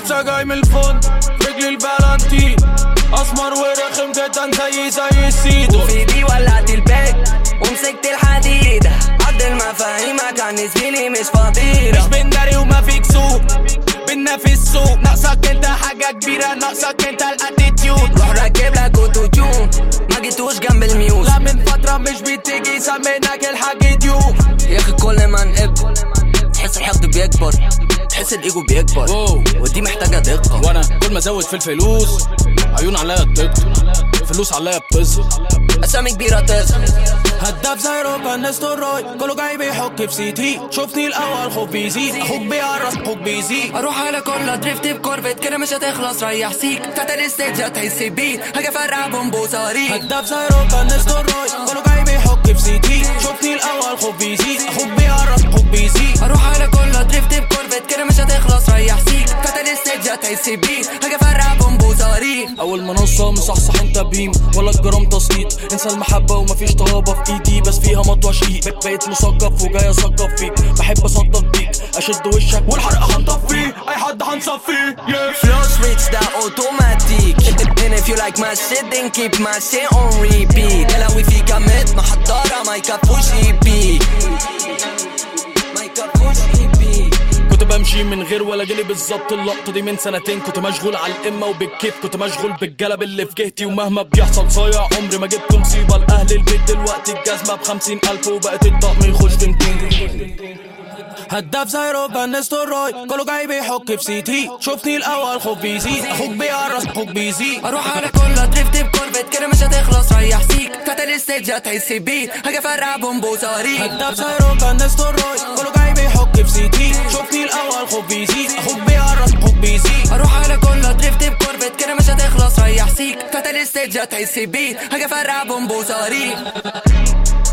لسه جاي من الفندق رجلي البلانتين اسمر ورخم جدا زي زي السيدو وفي دي ولعت الباك ومسكت الحديدة عد المفاهيم كان زميلي مش مش فضيلة بنداري وما فيك سوق بينا في السوق ناقصك انت حاجة كبيرة ناقصك انت الاتيتيود روح راكب لك اوتو تيون ما جيتوش جنب الميوز لا من فترة مش بتيجي سميناك الحاج ديوب يا اخي كل ما نقب تحس الحقد بيكبر تحس الايجو بيكبر واو. ودي محتاجة دقة وانا كل ما ازود في الفلوس عيون عليا بتكتر فلوس عليا بتظهر اسامي كبيرة تظهر هداف زي روكا نستور روي كله جاي بيحك في سيتي شوفني الاول خوف بيزيد اخوك بيقرص اخوك بيزيد اروح على كل دريفت بكورفت كده مش هتخلص ريح سيك تحت الستيج هتحس بيت هاجي افرقع بومبو صواريخ هداف زي روكا نستور روي كله جاي بيحك في سيتي شوفني الاول خوف بيزيد اخوك بيقرص اخوك بيزيد اروح على كل دريفت بكورفت كده مش هتخلص ريح سيك تحت الستيج هتحس بيت هاجي افرقع بومبو صواريخ اول منصة مصحصح انت بيم ولا الجرام تسقيط انسى المحبة ومفيش طهابة في ايدي بس فيها مطوة شقيق بقيت مثقف وجاي اثقف فيك بحب اصدق بيك اشد وشك والحرق هنطفيه اي حد هنصفيه yeah. Flow switch ده اوتوماتيك And if you like my shit then keep my shit on repeat لو في كمت محضرة ما يكفوش ايبي ما يكفوش ايبي كنت بمشي من غير ولا جنيه بالظبط اللقطة دي من سنتين كنت مشغول على القمة وبالكيف كنت مشغول بالجلب اللي في جهتي ومهما بيحصل صايع عمري ما جبت مصيبة لأهل البيت دلوقتي الجزمة بخمسين ألف وبقت الطقم يخش في 200 هداف زي روكا نستور روي كله جاي بيحك في سيتي شوفني الأول خوف بيزيد أخوك بيقرص أخوك بيزيد اروح على كل دريفت بكورفت كده مش هتخلص ريح سيك تحت الستيج هتحس بيت هاجي افرقع بومبو صواريخ هداف زي روكا نستور روي كله جاي بيحك في سيتي شوفني الأول خوف بيزيد أخوك بيقرص أخوك بيزيد اروح على كل دريفت بكورفت كده مش هتخلص ريح سيك تحت الستيج هتحس بيت هاجي افرقع بومبو صواريخ